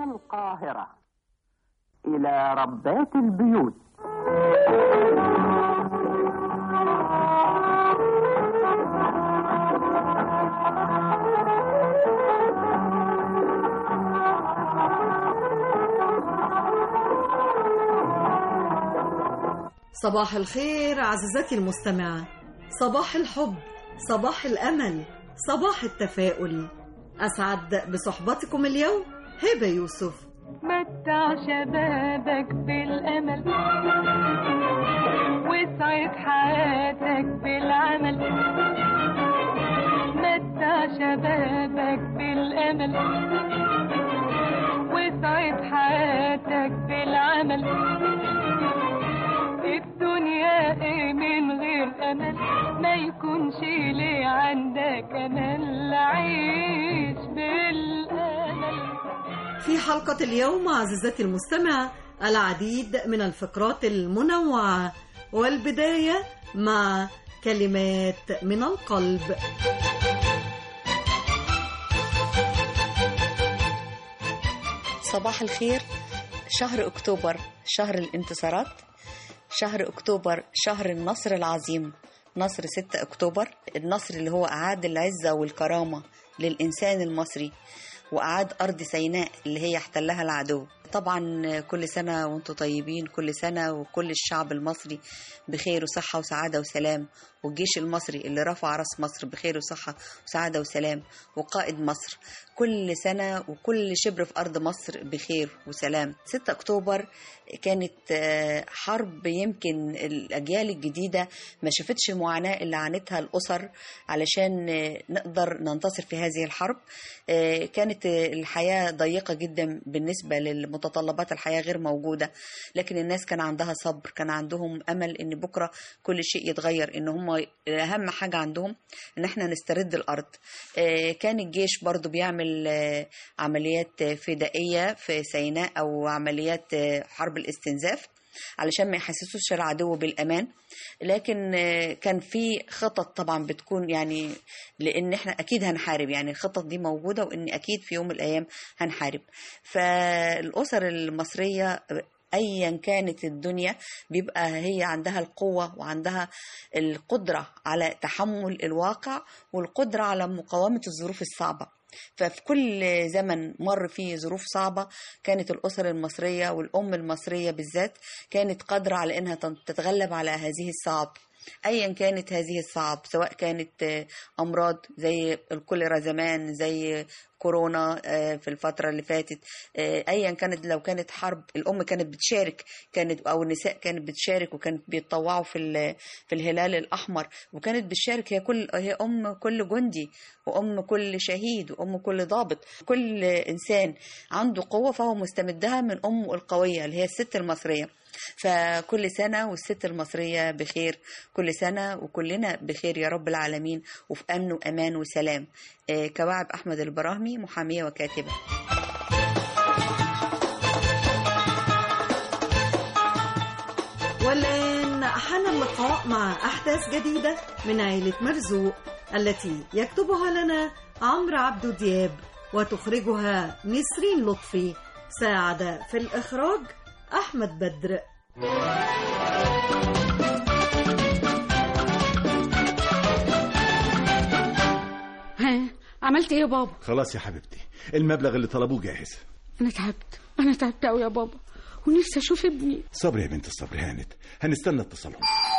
من القاهرة إلى ربات البيوت صباح الخير عزيزتي المستمعة صباح الحب صباح الأمل صباح التفاؤل أسعد بصحبتكم اليوم هبة يوسف متع شبابك بالأمل واسعد حياتك بالعمل متع شبابك بالأمل واسعد حياتك بالعمل الدنيا ايه من غير امل ما يكونش ليه عندك امل عيش بالامل في حلقة اليوم عزيزتي المستمعة العديد من الفقرات المنوعة والبداية مع كلمات من القلب صباح الخير شهر أكتوبر شهر الانتصارات شهر أكتوبر شهر النصر العظيم نصر 6 أكتوبر النصر اللي هو أعاد العزة والكرامة للإنسان المصري وأعاد أرض سيناء اللي هي احتلها العدو طبعا كل سنة وانتم طيبين كل سنة وكل الشعب المصري بخير وصحة وسعادة وسلام والجيش المصري اللي رفع راس مصر بخير وصحة وسعادة وسلام وقائد مصر كل سنة وكل شبر في أرض مصر بخير وسلام 6 أكتوبر كانت آه، حرب يمكن الأجيال الجديدة ما شافتش المعاناة اللي عانتها الأسر علشان آه، نقدر ننتصر في هذه الحرب آه، كانت آه، الحياة ضيقة جدا بالنسبة للمتطلبات الحياة غير موجودة لكن الناس كان عندها صبر كان عندهم أمل إن بكرة كل شيء يتغير إن هم أهم حاجة عندهم إن إحنا نسترد الأرض آه، كان الجيش برضو بيعمل آه، عمليات فدائية في سيناء أو عمليات آه، حرب الاستنزاف علشان ما يحسسوش العدو بالأمان لكن آه، كان في خطط طبعا بتكون يعني لأن احنا أكيد هنحارب يعني الخطط دي موجودة وإن أكيد في يوم من الأيام هنحارب فالأسر المصرية ايا كانت الدنيا بيبقى هي عندها القوه وعندها القدره على تحمل الواقع والقدره على مقاومه الظروف الصعبه ففي كل زمن مر فيه ظروف صعبة كانت الأسر المصرية والأم المصرية بالذات كانت قادرة على إنها تتغلب على هذه الصعاب ايا كانت هذه الصعاب سواء كانت آه، امراض زي الكوليرا زمان زي كورونا آه، في الفترة اللي فاتت آه، ايا كانت لو كانت حرب الام كانت بتشارك كانت او النساء كانت بتشارك وكانت بيتطوعوا في ال- في الهلال الاحمر وكانت بتشارك هي كل هي ام كل جندي وام كل شهيد وام كل ضابط كل انسان عنده قوة فهو مستمدها من امه القوية اللي هي الست المصرية فكل سنة والست المصرية بخير كل سنة وكلنا بخير يا رب العالمين وفي أمن وأمان وسلام آه، كواعب أحمد البراهمي محامية وكاتبة والآن حان اللقاء مع أحداث جديدة من عائلة مرزوق التي يكتبها لنا عمرو عبدو دياب وتخرجها نسرين لطفي ساعد في الإخراج أحمد بدر ها عملت ايه يا بابا خلاص يا حبيبتي المبلغ اللي طلبوه جاهز انا تعبت انا تعبت قوي يا بابا ونفسي اشوف ابني صبر يا بنت الصبر هانت هنستنى اتصالهم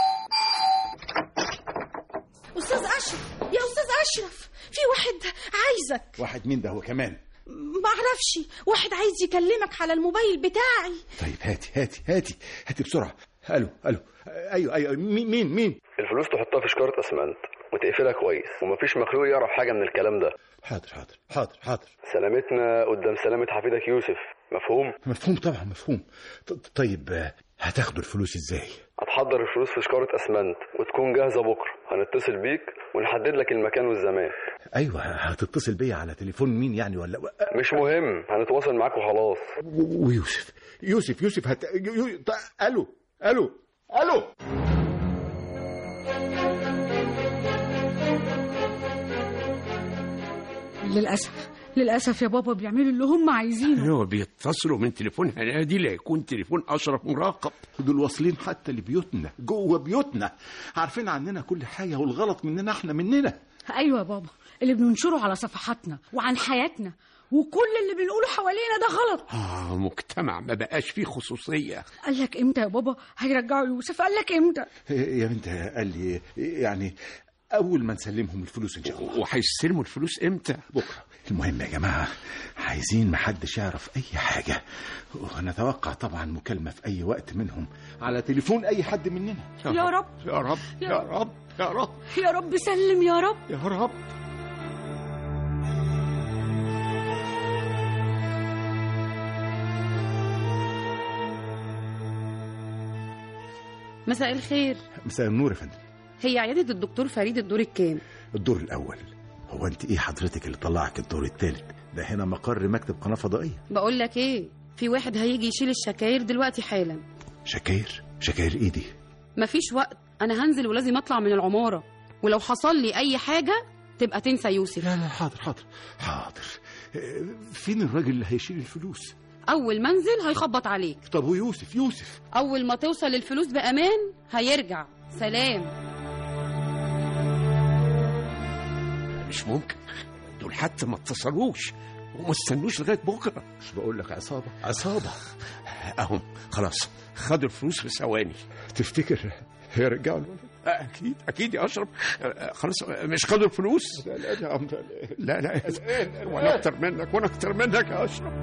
استاذ اشرف يا استاذ اشرف في واحد عايزك واحد مين ده هو كمان ما اعرفش واحد عايز يكلمك على الموبايل بتاعي طيب هاتي هاتي هاتي هاتي بسرعة الو الو ايوه ايوه مين مين مين الفلوس تحطها في شكارة اسمنت وتقفلها كويس ومفيش مخلوق يعرف حاجة من الكلام ده حاضر حاضر حاضر حاضر سلامتنا قدام سلامة حفيدك يوسف مفهوم مفهوم طبعا مفهوم ط- طيب آه، هتاخدوا الفلوس ازاي هتحضر الفلوس في شكارة اسمنت وتكون جاهزة بكرة هنتصل بيك ونحدد لك المكان والزمان ايوه هتتصل بيا على تليفون مين يعني ولا مش مهم هنتواصل معاك وخلاص و- ويوسف يوسف يوسف هت... يو... يو... ط- الو الو الو للاسف للاسف يا بابا بيعملوا اللي هم عايزينه ايوه بيتصلوا من تليفون هنادي لا يكون تليفون اشرف مراقب دول واصلين حتى لبيوتنا جوه بيوتنا عارفين عننا كل حاجه والغلط مننا احنا مننا ايوه يا بابا اللي بننشره على صفحاتنا وعن حياتنا وكل اللي بنقوله حوالينا ده غلط اه مجتمع ما بقاش فيه خصوصيه قال لك امتى يا بابا هيرجعوا يوسف قال لك امتى يا بنت قال لي يعني اول ما نسلمهم الفلوس ان شاء الله وهيستلموا الفلوس امتى بكره المهم يا جماعه عايزين محدش يعرف اي حاجه ونتوقع طبعا مكالمه في اي وقت منهم على تليفون اي حد مننا يا رب يا رب يا يا رب يا رب يا رب سلم يا رب يا رب مساء الخير مساء النور يا فندم هي عيادة الدكتور فريد الدور الكام الدور الاول هو انت ايه حضرتك اللي طلعك الدور الثالث ده هنا مقر مكتب قناه فضائيه بقول لك ايه في واحد هيجي يشيل الشكاير دلوقتي حالا شكاير شكاير ايدي مفيش وقت انا هنزل ولازم اطلع من العمارة ولو حصل لي اي حاجة تبقى تنسى يوسف لا لا حاضر حاضر حاضر آه، فين الراجل اللي هيشيل الفلوس اول ما انزل هيخبط عليك طب ويوسف يوسف اول ما توصل الفلوس بامان هيرجع سلام مش ممكن دول حتى ما اتصلوش وما استنوش لغايه بكره مش بقول لك عصابه عصابه اهم خلاص خدوا الفلوس في ثواني تفتكر هيرجعوا الولد اكيد اكيد يا اشرف آه، خلاص آه، مش خدوا الفلوس لا لا يا عم لا لا وانا اكتر منك وانا اكتر منك يا اشرف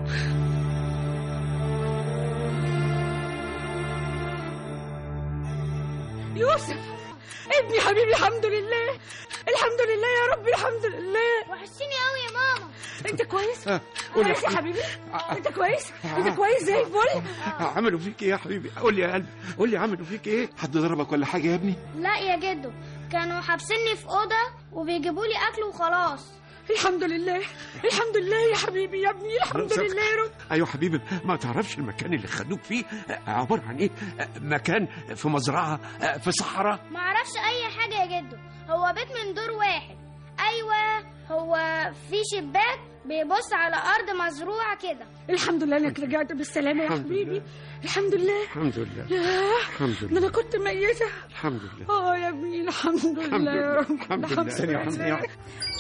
يوسف ابني حبيبي الحمد لله الحمد لله يا رب الحمد لله وحشتيني قوي يا ماما انت كويس آه، قول يا كويس يا حبيبي. حبيبي انت كويس انت كويس زي الفل عملوا فيك ايه يا حبيبي قول لي يا قلبي قول لي عملوا فيك ايه حد ضربك ولا حاجه يا ابني لا يا جدو كانوا حابسيني في اوضه وبيجيبوا لي اكل وخلاص الحمد لله الحمد لله يا حبيبي يا ابني الحمد خلاص. لله يا رب ايوه حبيبي ما تعرفش المكان اللي خدوك فيه آه، عباره عن ايه آه، مكان في مزرعه آه، في صحراء ما اعرفش اي حاجه يا جدو هو بيت من دور واحد ايوه هو في شباك بيبص على ارض مزروعه كده الحمد لله انك رجعت بالسلامه يا الحمد حبيبي لله. الحمد لله الحمد لله ياه الحمد ده لله انا كنت ميته الحمد لله اه يا ابني الحمد الحمد لله يا لله رب الحمد لله ثانية واحدة، ثانية الحمد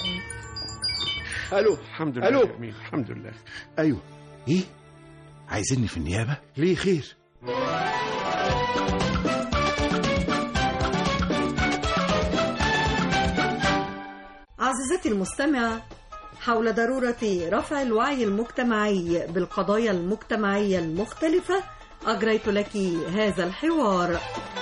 الو الحمد لله ألو. يا أمين، الحمد لله ايوه ايه عايزيني في النيابه ليه خير عزيزتي المستمعة حول ضرورة رفع الوعي المجتمعي بالقضايا المجتمعية المختلفة أجريت لك هذا الحوار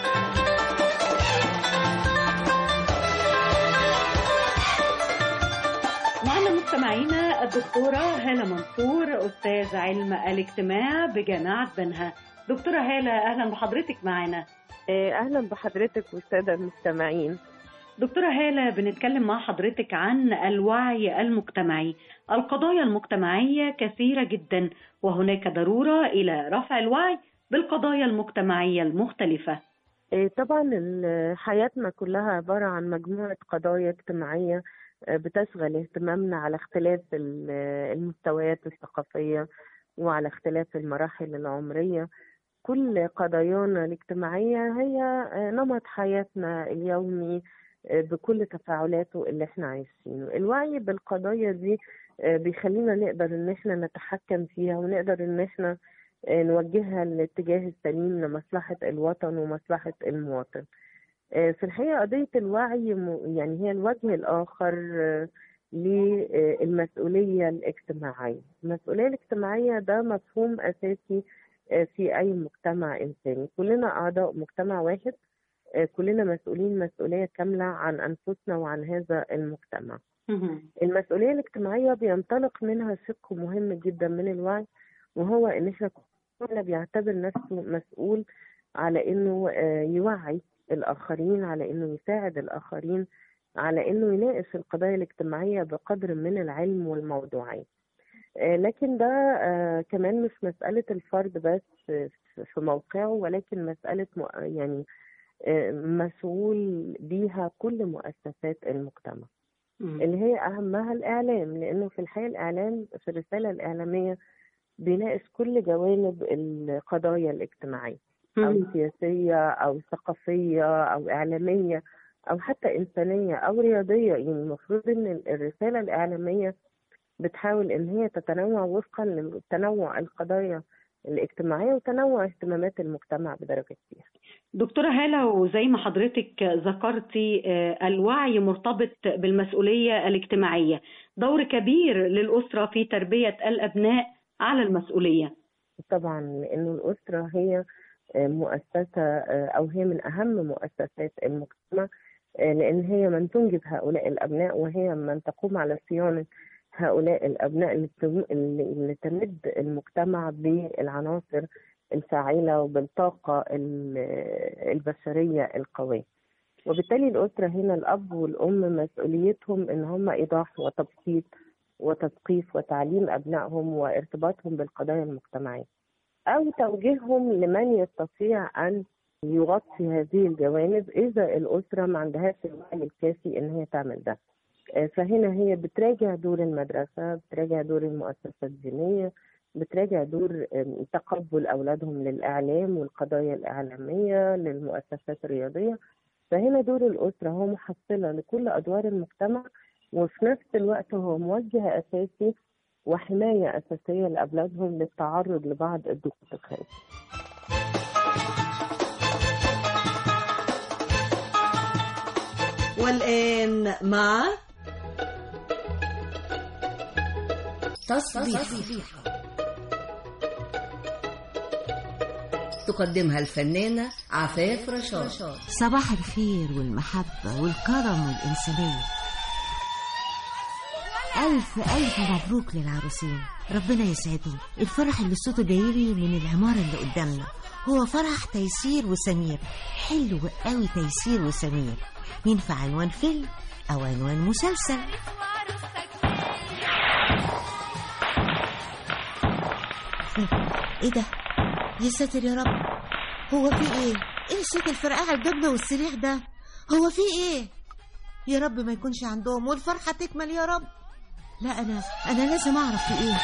معنا مستمعينا الدكتورة هالة منصور أستاذ علم الاجتماع بجامعة بنها دكتورة هالة أهلا بحضرتك معنا أهلا بحضرتك والسادة المستمعين دكتورة هالة بنتكلم مع حضرتك عن الوعي المجتمعي القضايا المجتمعية كثيرة جدا وهناك ضرورة إلى رفع الوعي بالقضايا المجتمعية المختلفة إيه، طبعا ال- حياتنا كلها عبارة عن مجموعة قضايا اجتماعية آه، بتشغل اهتمامنا على اختلاف ال- المستويات الثقافية وعلى اختلاف المراحل العمرية كل قضايانا الاجتماعية هي آه، نمط حياتنا اليومي آه، بكل تفاعلاته اللي احنا عايشينه الوعي بالقضايا دي آه، بيخلينا نقدر ان احنا نتحكم فيها ونقدر ان احنا آه، نوجهها للاتجاه السليم لمصلحة الوطن ومصلحة المواطن آه، في الحقيقة قضية الوعي م- يعني هي الوجه الآخر آه، للمسؤولية الاجتماعية المسؤولية الاجتماعية ده مفهوم أساسي آه، في أي مجتمع إنساني كلنا أعضاء مجتمع واحد آه، كلنا مسؤولين مسؤولية كاملة عن أنفسنا وعن هذا المجتمع المسؤولية الاجتماعية بينطلق منها شق مهم جدا من الوعي وهو ان احنا كلنا بيعتبر نفسه مسؤول على انه آه، يوعي الاخرين على انه يساعد الاخرين على انه يناقش القضايا الاجتماعية بقدر من العلم والموضوعية آه، لكن ده آه، كمان مش مسألة الفرد بس في- في موقعه ولكن مسألة مؤ- يعني آه، مسؤول بيها كل مؤسسات المجتمع اللي هي أهمها الإعلام لأنه في الحقيقة الإعلام في الرسالة الإعلامية بيناقش كل جوانب القضايا الاجتماعية أو مم. سياسية أو ثقافية أو إعلامية أو حتى إنسانية أو رياضية يعني المفروض إن الرسالة الإعلامية بتحاول إن هي تتنوع وفقا لتنوع القضايا الاجتماعية وتنوع اهتمامات المجتمع بدرجة كبيرة دكتورة هالة وزي ما حضرتك ذكرتي آه، الوعي مرتبط بالمسؤولية الاجتماعية دور كبير للأسرة في تربية الأبناء على المسؤولية طبعا لأنه الأسرة هي آه، مؤسسة آه، أو هي من أهم مؤسسات المجتمع آه، لأن هي من تنجب هؤلاء الأبناء وهي من تقوم على صيانة هؤلاء الأبناء اللي بتم- اللي اللي تمد المجتمع بالعناصر الفاعلة وبالطاقة ال- البشرية القوية وبالتالي الأسرة هنا الأب والأم مسؤوليتهم إن هم إيضاح وتبسيط وتثقيف وتعليم أبنائهم وارتباطهم بالقضايا المجتمعية أو توجيههم لمن يستطيع أن يغطي هذه الجوانب إذا الأسرة ما عندهاش الوعي الكافي إن هي تعمل ده آه، فهنا هي بتراجع دور المدرسة بتراجع دور المؤسسة الدينية بتراجع دور آم، تقبل أولادهم للإعلام والقضايا الإعلامية للمؤسسات الرياضية فهنا دور الأسرة هو محصلة لكل أدوار المجتمع وفي نفس الوقت هو موجه أساسي وحماية أساسية لأولادهم للتعرض لبعض الضغوط الخارجية والآن مع تصبيحة تقدمها الفنانة عفاف رشاد صباح الخير والمحبة والكرم والإنسانية ألف ألف مبروك للعروسين ربنا يسعدهم الفرح اللي صوته جايلي من العمارة اللي قدامنا هو فرح تيسير وسمير حلو قوي تيسير وسمير ينفع عنوان فيلم أو عنوان مسلسل ايه ده يا ساتر يا رب هو في ايه ايه صوت الفرقعه الجبنه والصريخ ده هو في ايه يا رب ما يكونش عندهم والفرحه تكمل يا رب لا انا انا لازم اعرف في ايه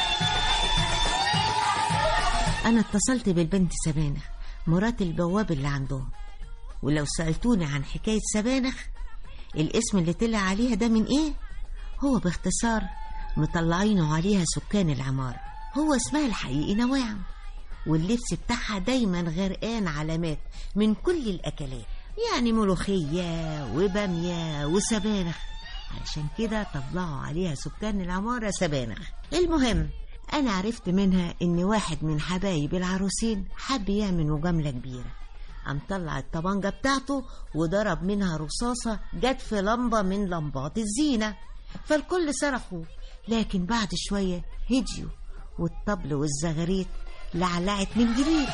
انا اتصلت بالبنت سبانخ مرات البواب اللي عندهم ولو سالتوني عن حكايه سبانخ الاسم اللي طلع عليها ده من ايه هو باختصار مطلعينه عليها سكان العماره هو اسمها الحقيقي نواعم واللبس بتاعها دايما غرقان علامات من كل الأكلات يعني ملوخية وبامية وسبانخ علشان كده طلعوا عليها سكان العمارة سبانخ المهم أنا عرفت منها إن واحد من حبايب العروسين حب يعمل مجاملة كبيرة قام طلع الطبنجة بتاعته وضرب منها رصاصة جت في لمبة من لمبات الزينة فالكل صرخوا لكن بعد شوية هديوا والطبل والزغاريت لعلعت من جديد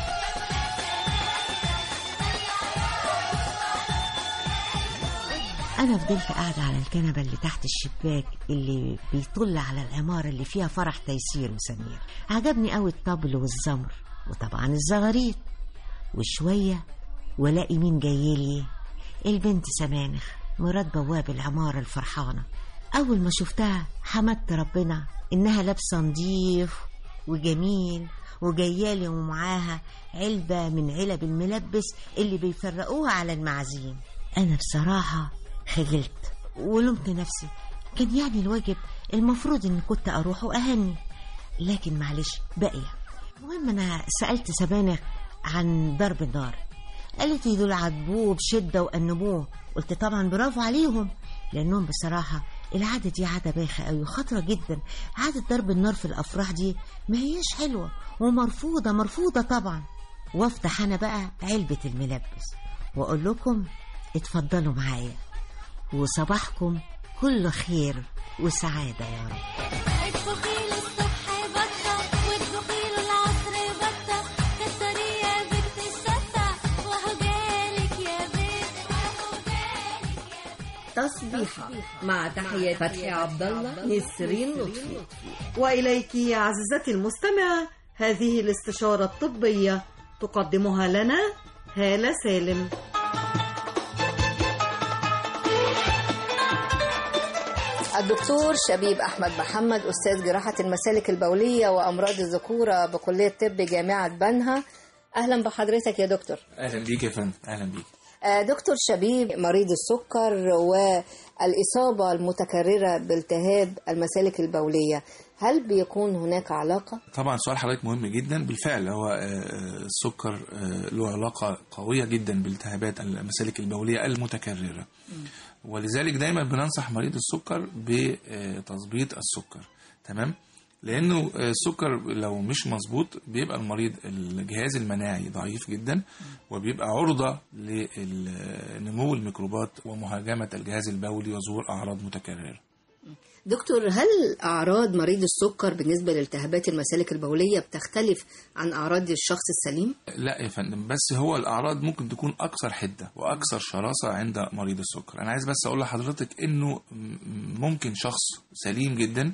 أنا فضلت قاعدة على الكنبة اللي تحت الشباك اللي بيطل على العمارة اللي فيها فرح تيسير وسمير عجبني قوي الطبل والزمر وطبعا الزغاريت وشوية ولاقي مين جايلي البنت سمانخ مرات بواب العمارة الفرحانة أول ما شفتها حمدت ربنا إنها لابسة نضيف وجميل وجايالي ومعاها علبة من علب الملبس اللي بيفرقوها على المعازيم أنا بصراحة خجلت ولمت نفسي كان يعني الواجب المفروض إن كنت أروح وأهني لكن معلش باقية المهم أنا سألت سبانخ عن ضرب النار قالت لي دول عاتبوه بشدة وأنبوه قلت طبعا برافو عليهم لأنهم بصراحة العادة دي عادة بايخة أوي وخطرة جدا عادة ضرب النار في الأفراح دي ما هياش حلوة ومرفوضة مرفوضة طبعا وافتح أنا بقى علبة الملبس وأقول لكم اتفضلوا معايا وصباحكم كله خير وسعادة يا رب اطبخي له الصبح بطة واطبخي له العصر بطة كتري يا بنت الشطة وهو جالك يا بنت وهو جالك تصبيحة مع تحيات فتحي عبد الله نسرين لطفي وإليك يا عزيزتي المستمعة هذه الاستشارة الطبية تقدمها لنا هالة الدكتور شبيب أحمد محمد أستاذ جراحة المسالك البولية وأمراض الذكورة بكلية طب جامعة بنها أهلا بحضرتك يا دكتور اهلا بيك يا فندم اهلا بيك آه، دكتور شبيب مريض السكر والإصابة المتكررة بالتهاب المسالك البولية هل بيكون هناك علاقة؟ طبعا سؤال حضرتك مهم جدا بالفعل هو آه، آه، السكر آه، له علاقه قويه جدا بالتهابات المسالك البوليه المتكرره ولذلك دايما بننصح مريض السكر بتظبيط السكر تمام لانه السكر لو مش مظبوط بيبقى المريض الجهاز المناعي ضعيف جدا وبيبقى عرضه لنمو الميكروبات ومهاجمه الجهاز البولي وظهور اعراض متكرره دكتور هل أعراض مريض السكر بالنسبة لالتهابات المسالك البولية بتختلف عن أعراض الشخص السليم؟ لا يا فندم بس هو الاعراض ممكن تكون اكثر حده واكثر شراسه عند مريض السكر انا عايز بس اقول لحضرتك انه م- ممكن شخص سليم جدا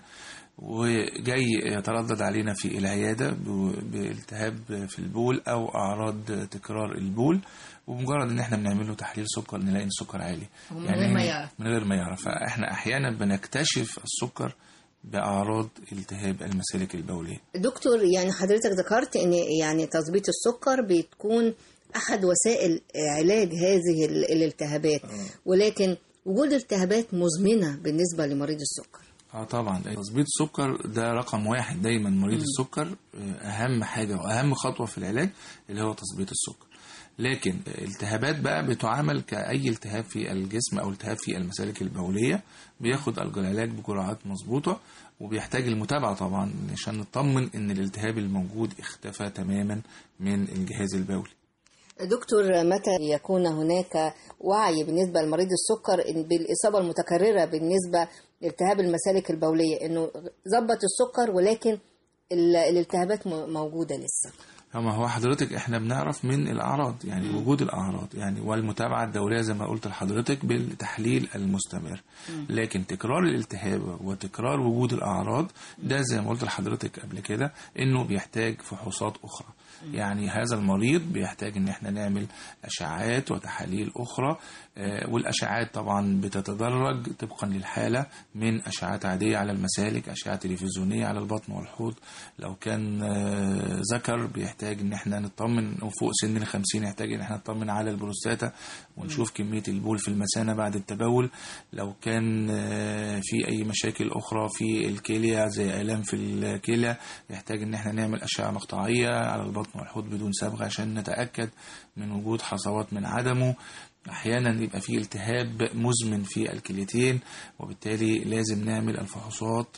وجاي يتردد علينا في العياده ب- بالتهاب في البول او اعراض تكرار البول ومجرد ان احنا بنعمل له تحليل سكر نلاقي ان السكر عالي من غير ما يعرف. من غير ما يعرف فاحنا احيانا بنكتشف السكر باعراض التهاب المسالك البوليه دكتور يعني حضرتك ذكرت ان يعني تظبيط السكر بتكون احد وسائل علاج هذه ال- الالتهابات ولكن وجود التهابات مزمنه بالنسبه لمريض السكر اه طبعا تظبيط السكر ده رقم واحد دايما مريض السكر آه، اهم حاجه واهم خطوه في العلاج اللي هو تظبيط السكر لكن التهابات بقى بتعامل كأي التهاب في الجسم أو التهاب في المسالك البولية بياخد العلاج بجرعات مظبوطة وبيحتاج المتابعة طبعا عشان نطمن إن الالتهاب الموجود اختفى تماما من الجهاز البولي دكتور متى يكون هناك وعي بالنسبه لمريض السكر إن بالاصابه المتكرره بالنسبه لالتهاب المسالك البوليه انه ظبط السكر ولكن ال- الالتهابات م- موجوده لسه أما هو حضرتك احنا بنعرف من الأعراض يعني وجود الأعراض يعني والمتابعة الدورية زي ما قلت لحضرتك بالتحليل المستمر لكن تكرار الالتهاب وتكرار وجود الأعراض ده زي ما قلت لحضرتك قبل كده إنه بيحتاج فحوصات أخرى يعني هذا المريض بيحتاج ان احنا نعمل اشعاعات وتحاليل اخرى آه، والاشعاعات طبعا بتتدرج طبقا للحاله من اشعاعات عاديه على المسالك اشعه تلفزيونيه على البطن والحوض لو كان آه، ذكر بيحتاج ان احنا نطمن وفوق سن ال 50 يحتاج ان احنا نطمن على البروستاتا ونشوف كميه البول في المثانه بعد التبول لو كان آه، في اي مشاكل اخرى في الكليه زي الام في الكلى يحتاج ان احنا نعمل اشعه مقطعيه على البطن والحوض بدون صبغه عشان نتاكد من وجود حصوات من عدمه احيانا يبقى في التهاب مزمن في الكليتين وبالتالي لازم نعمل الفحوصات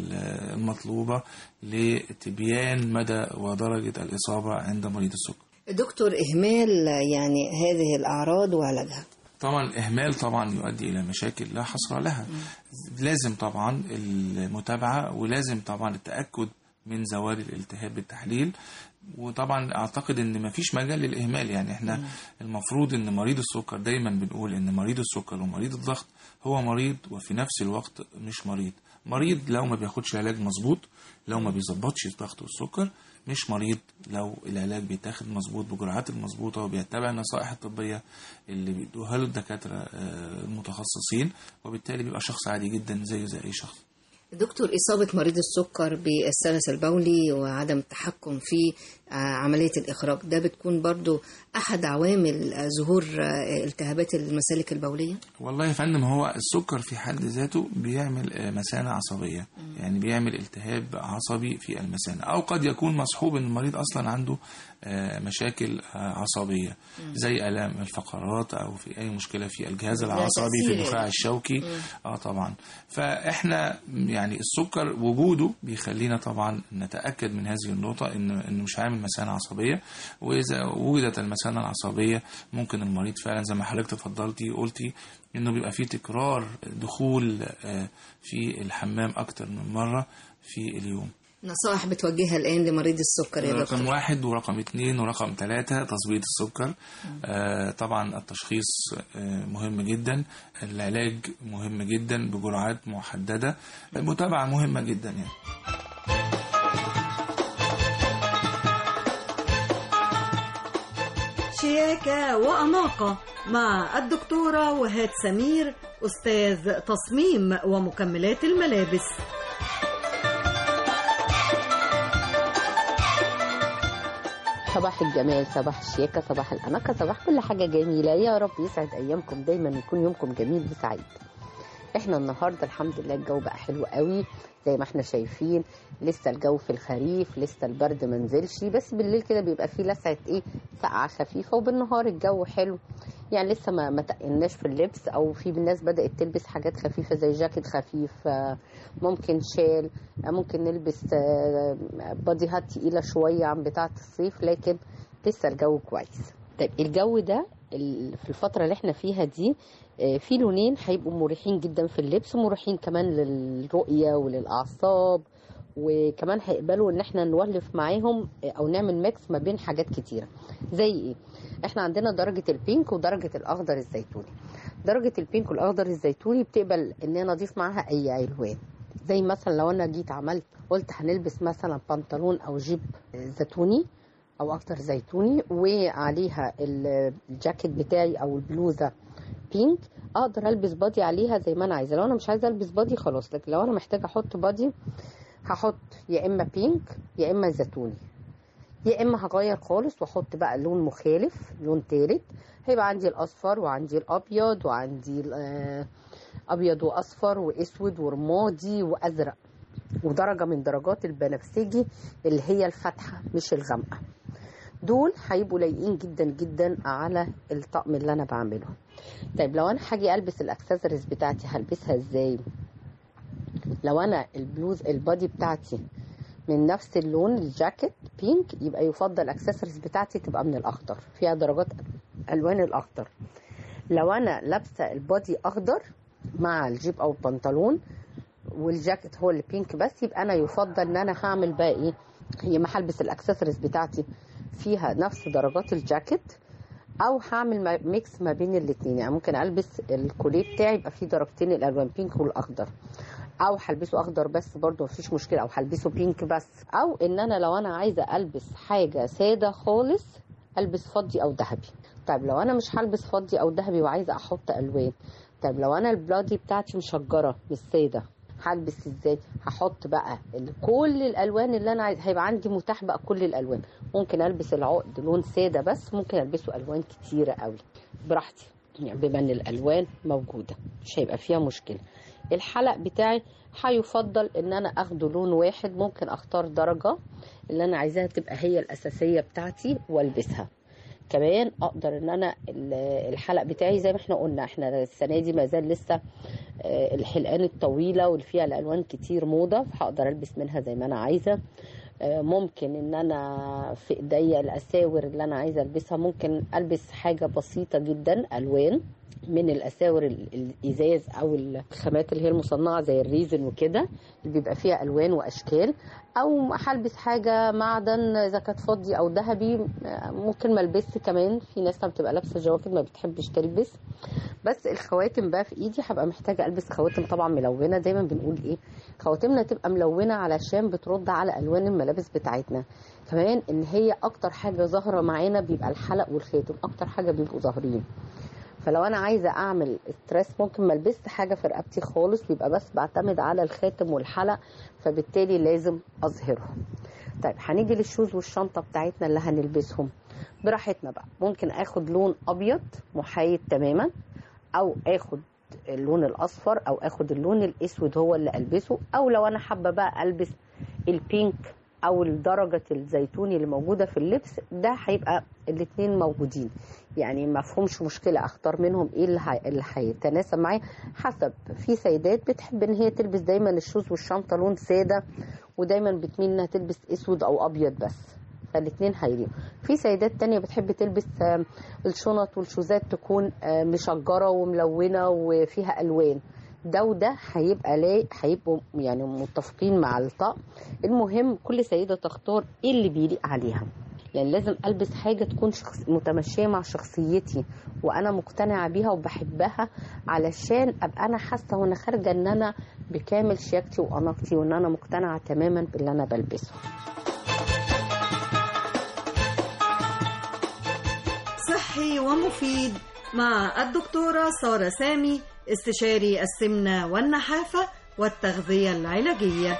المطلوبه لتبيان مدى ودرجه الاصابه عند مريض السكر دكتور اهمال يعني هذه الاعراض وعلاجها طبعا اهمال طبعا يؤدي الى مشاكل لا حصر لها لازم طبعا المتابعه ولازم طبعا التاكد من زوال الالتهاب بالتحليل وطبعا اعتقد ان مفيش مجال للاهمال يعني احنا المفروض ان مريض السكر دايما بنقول ان مريض السكر ومريض الضغط هو مريض وفي نفس الوقت مش مريض مريض لو ما بياخدش علاج مظبوط لو ما بيظبطش الضغط والسكر مش مريض لو العلاج بيتاخد مظبوط بجرعات المظبوطة وبيتبع النصائح الطبية اللي بيدوها له الدكاترة آه، المتخصصين وبالتالي بيبقى شخص عادي جدا زيه زي أي شخص دكتور إصابة مريض السكر بالسلس البولي وعدم التحكم في آه، عملية الإخراج ده بتكون برضو أحد عوامل آه، ظهور آه، التهابات المسالك البولية والله يا فندم هو السكر في حد ذاته بيعمل آه، مثانة عصبية يعني بيعمل التهاب عصبي في المثانة أو قد يكون مصحوب إن المريض أصلا عنده آه، مشاكل آه، عصبية زي آلام الفقرات أو في أي مشكلة في الجهاز ده العصبي في تأثير النخاع يعني. الشوكي اه طبعا فاحنا يعني السكر وجوده بيخلينا طبعا نتاكد من هذه النقطه ان انه مش عامل مثانه عصبيه واذا وجدت المثانه العصبيه ممكن المريض فعلا زي ما حضرتك تفضلتي قلتي انه بيبقى فيه تكرار دخول آه، في الحمام اكتر من مره في اليوم نصائح بتوجهها الآن لمريض السكر يا رقم دكتور واحد ورقم اتنين ورقم ثلاثة تظبيط السكر آه طبعا التشخيص آه مهم جدا العلاج مهم جدا بجرعات محددة المتابعة مهمة جدا يعني شياكة وأناقة مع الدكتورة وهاد سمير أستاذ تصميم ومكملات الملابس صباح الجمال صباح الشياكة صباح الأناقة صباح كل حاجة جميلة يا رب يسعد أيامكم دايما يكون يومكم جميل وسعيد احنا النهاردة الحمد لله الجو بقى حلو قوي زي ما احنا شايفين لسه الجو في الخريف لسه البرد منزلش بس بالليل كده بيبقى فيه لسعة ايه سقعة خفيفة وبالنهار الجو حلو يعني لسه ما ما تقلناش في اللبس او في ناس بدأت تلبس حاجات خفيفة زي جاكيت خفيف آه، ممكن شال آه، ممكن نلبس آه، باديهات تقيلة شوية عن بتاعة الصيف لكن لسه الجو كويس طيب الجو ده ال- في الفترة اللي احنا فيها دي آه، في لونين هيبقوا مريحين جدا في اللبس ومريحين كمان للرؤية وللأعصاب وكمان هيقبلوا ان احنا نولف معاهم آه، او نعمل ميكس ما بين حاجات كتيرة زي ايه احنا عندنا درجة البينك ودرجة الاخضر الزيتوني درجة البينك والاخضر الزيتوني بتقبل ان انا اضيف معاها اي الوان زي مثلا لو انا جيت عملت قلت هنلبس مثلا بنطلون او جيب آه، زيتوني او اخضر زيتوني وعليها ال- الجاكيت بتاعي او البلوزه بينك اقدر البس بادي عليها زي ما انا عايزه لو انا مش عايزه البس بادي خلاص لكن لو انا محتاجه احط بادي هحط يا اما بينك يا اما زيتوني يا اما هغير خالص واحط بقى لون مخالف لون تالت هيبقى عندي الاصفر وعندي الابيض وعندي ال- آه، ابيض واصفر واسود ورمادي وازرق ودرجه من درجات البنفسجي اللي هي الفاتحه مش الغامقه دول هيبقوا لايقين جدا جدا على الطقم اللي انا بعمله طيب لو انا هاجي البس الاكسسوارز بتاعتي هلبسها ازاي لو انا البلوز البادي بتاعتي من نفس اللون الجاكيت بينك يبقى يفضل الاكسسوارز بتاعتي تبقى من الاخضر فيها درجات الوان الاخضر لو انا لابسه البادي اخضر مع الجيب او البنطلون والجاكيت هو اللي بينك بس يبقى انا يفضل ان انا هعمل بقى ايه هي ما هلبس الاكسسوارز بتاعتي فيها نفس درجات الجاكيت او هعمل ما- ميكس ما بين الاتنين يعني ممكن البس الكوليه بتاعي يبقى فيه درجتين الالوان بينك والاخضر او هلبسه اخضر بس برضه مفيش مشكله او هلبسه بينك بس او ان انا لو انا عايزه البس حاجه ساده خالص البس فضي او ذهبي طيب لو انا مش هلبس فضي او ذهبي وعايزه احط الوان طيب لو انا البلادي بتاعتي مشجره مش ساده هلبس ازاي هحط بقى ال- كل الالوان اللي انا عايز هيبقى عندي متاح بقى كل الالوان ممكن البس العقد لون ساده بس ممكن البسه الوان كتيره قوي براحتي يعني بما ان الالوان موجوده مش هيبقى فيها مشكله الحلق بتاعي هيفضل ان انا اخده لون واحد ممكن اختار درجه اللي انا عايزاها تبقى هي الاساسيه بتاعتي والبسها كمان اقدر ان انا ال- الحلق بتاعي زي ما احنا قلنا احنا السنه دي ما زال لسه آه، الحلقان الطويله واللي فيها الالوان كتير موضه فهقدر البس منها زي ما انا عايزه آه، ممكن ان انا في ايديا الاساور اللي انا عايزه البسها ممكن البس حاجه بسيطه جدا الوان من الاساور ال- الازاز او الخامات اللي هي المصنعه زي الريزن وكده اللي بيبقى فيها الوان واشكال او هلبس حاجه معدن اذا كانت فضي او ذهبي آه، ممكن ما البسش كمان في ناس لما بتبقى لابسه جواكت ما بتحبش تلبس بس الخواتم بقى في ايدي هبقى محتاجه البس خواتم طبعا ملونه دايما بنقول ايه خواتمنا تبقى ملونه علشان بترد على الوان الملابس بتاعتنا كمان ان هي اكتر حاجه ظاهره معانا بيبقى الحلق والخاتم اكتر حاجه بيبقوا ظاهرين فلو انا عايزه اعمل ستريس ممكن ما البسش حاجه في رقبتي خالص بيبقى بس بعتمد على الخاتم والحلق فبالتالي لازم اظهرهم طيب هنيجي للشوز والشنطه بتاعتنا اللي هنلبسهم براحتنا بقى ممكن اخد لون ابيض محايد تماما او اخد اللون الاصفر او اخد اللون الاسود هو اللي البسه او لو انا حابه بقى البس البينك او درجه الزيتوني اللي موجوده في اللبس ده هيبقى الاتنين موجودين يعني ما فيهمش مشكله اختار منهم ايه اللي هي- اللي هيتناسب معايا حسب في سيدات بتحب ان هي تلبس دايما الشوز والشنطه لون ساده ودايما بتميل انها تلبس اسود او ابيض بس فالاتنين هيليقوا في سيدات تانية بتحب تلبس آم، الشنط والشوزات تكون آم، مشجرة وملونة وفيها ألوان ده وده هيبقى لايق هيبقوا يعني متفقين مع الطقم المهم كل سيدة تختار ايه اللي بيليق عليها يعني لازم البس حاجه تكون شخص متمشيه مع شخصيتي وانا مقتنعه بيها وبحبها علشان ابقى انا حاسه وانا خارجه ان انا بكامل شياكتي واناقتي وان انا مقتنعه تماما باللي انا بلبسه صحي ومفيد مع الدكتورة سارة سامي استشاري السمنة والنحافة والتغذية العلاجية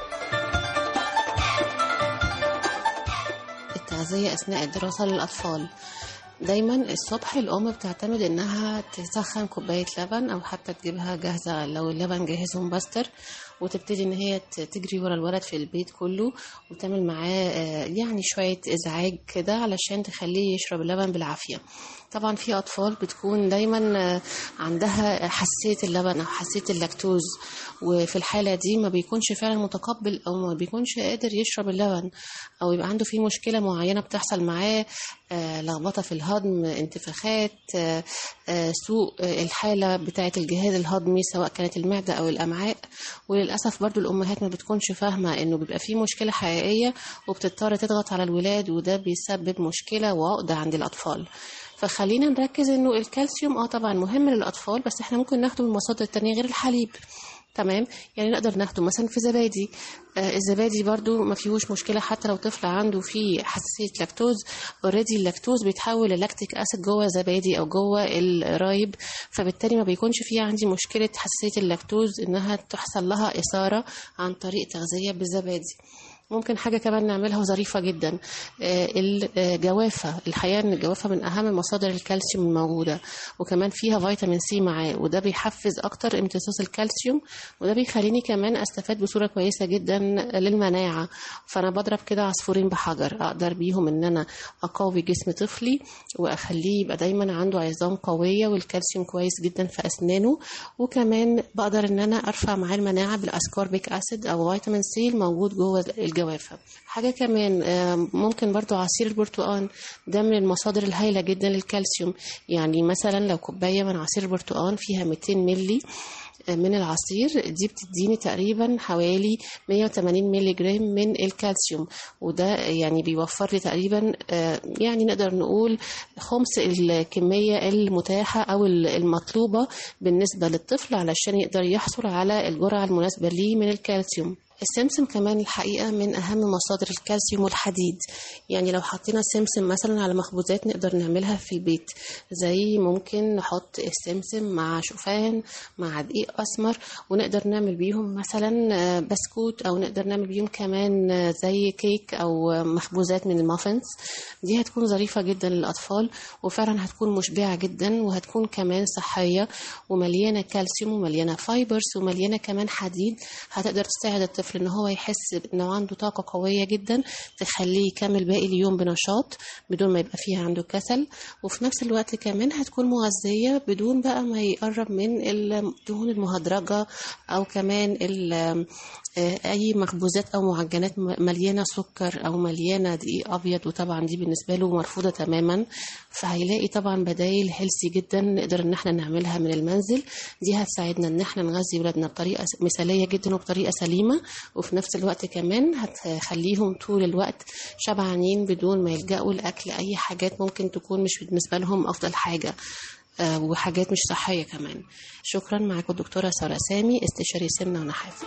التغذية أثناء الدراسة للأطفال دايما الصبح الأم بتعتمد إنها تسخن كوباية لبن أو حتى تجيبها جاهزة لو اللبن جاهز ومبستر وتبتدي إن هي ت- تجري ورا الولد في البيت كله وتعمل معاه آه، يعني شوية إزعاج كده علشان تخليه يشرب اللبن بالعافية طبعا في أطفال بتكون دايما آه، عندها حساسية اللبن أو حساسية اللاكتوز وفي الحالة دي ما بيكونش فعلا متقبل أو ما بيكونش قادر يشرب اللبن أو يبقى عنده فيه مشكلة معينة بتحصل معاه آه، لخبطة في الهضم انتفاخات آه، آه، سوء آه، الحالة بتاعة الجهاز الهضمي سواء كانت المعدة أو الأمعاء وللأسف برضو الأمهات ما بتكونش فاهمة إنه بيبقى فيه مشكلة حقيقية وبتضطر تضغط على الولاد وده بيسبب مشكلة وعقدة عند الأطفال فخلينا نركز انه الكالسيوم اه طبعا مهم للاطفال بس احنا ممكن ناخده من مصادر تانية غير الحليب تمام يعني نقدر ناخده مثلا في زبادي آه الزبادي برضو ما فيهوش مشكله حتى لو طفل عنده فيه حساسيه لاكتوز اوريدي اللاكتوز بيتحول للاكتيك اسيد جوه زبادي او جوه الرايب فبالتالي ما بيكونش فيه عندي مشكله حساسيه اللاكتوز انها تحصل لها اثاره عن طريق تغذيه بالزبادي ممكن حاجة كمان نعملها وظريفة جدا آه، الجوافة الحقيقة إن الجوافة من أهم مصادر الكالسيوم الموجودة وكمان فيها فيتامين سي معاه وده بيحفز أكتر امتصاص الكالسيوم وده بيخليني كمان أستفاد بصورة كويسة جدا للمناعة فأنا بضرب كده عصفورين بحجر أقدر بيهم إن أنا أقوي جسم طفلي وأخليه يبقى دايما عنده عظام قوية والكالسيوم كويس جدا في أسنانه وكمان بقدر إن أنا أرفع معاه المناعة بالأسكوربيك أسيد أو فيتامين سي الموجود جوه الجوافة حاجة كمان آه، ممكن برضو عصير البرتقال ده من المصادر الهائلة جدا للكالسيوم يعني مثلا لو كوباية من عصير البرتقال فيها 200 ملي من العصير دي بتديني تقريبا حوالي 180 مللي جرام من الكالسيوم وده يعني بيوفر لي تقريبا آه، يعني نقدر نقول خمس الكمية المتاحة أو المطلوبة بالنسبة للطفل علشان يقدر يحصل على الجرعة المناسبة ليه من الكالسيوم السمسم كمان الحقيقة من أهم مصادر الكالسيوم والحديد يعني لو حطينا السمسم مثلا على مخبوزات نقدر نعملها في البيت زي ممكن نحط السمسم مع شوفان مع دقيق أسمر ونقدر نعمل بيهم مثلا آه، بسكوت أو نقدر نعمل بيهم كمان آه، زي كيك أو آه، مخبوزات من المافنز دي هتكون ظريفة جدا للأطفال وفعلا هتكون مشبعة جدا وهتكون كمان صحية ومليانة كالسيوم ومليانة فايبرز ومليانة كمان حديد هتقدر تساعد الطفل ان هو يحس انه عنده طاقة قوية جدا تخليه يكمل باقي اليوم بنشاط بدون ما يبقى فيها عنده كسل وفي نفس الوقت كمان هتكون مغذية بدون بقى ما يقرب من الدهون المهدرجة او كمان ال- آه، اي مخبوزات او معجنات م- مليانه سكر او مليانه دقيق ابيض وطبعا دي بالنسبه له مرفوضه تماما فهيلاقي طبعا بدايل هيلسي جدا نقدر ان احنا نعملها من المنزل دي هتساعدنا ان احنا نغذي ولادنا بطريقه س- مثاليه جدا وبطريقه سليمه وفي نفس الوقت كمان هتخليهم طول الوقت شبعانين بدون ما يلجأوا لاكل اي حاجات ممكن تكون مش بالنسبه لهم افضل حاجه آه، وحاجات مش صحيه كمان شكرا معاكم الدكتوره ساره سامي استشاري سمنه ونحافه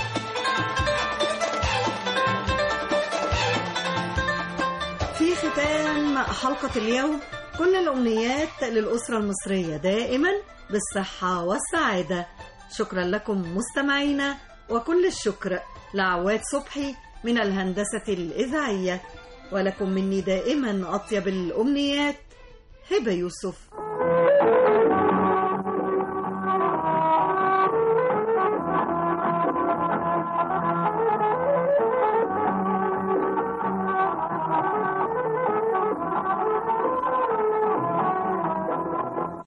في ختام حلقة اليوم كل الأمنيات للأسرة المصرية دائما بالصحة والسعادة شكرا لكم مستمعينا وكل الشكر لعواد صبحي من الهندسة الإذاعية ولكم مني دائما أطيب الأمنيات هبة يوسف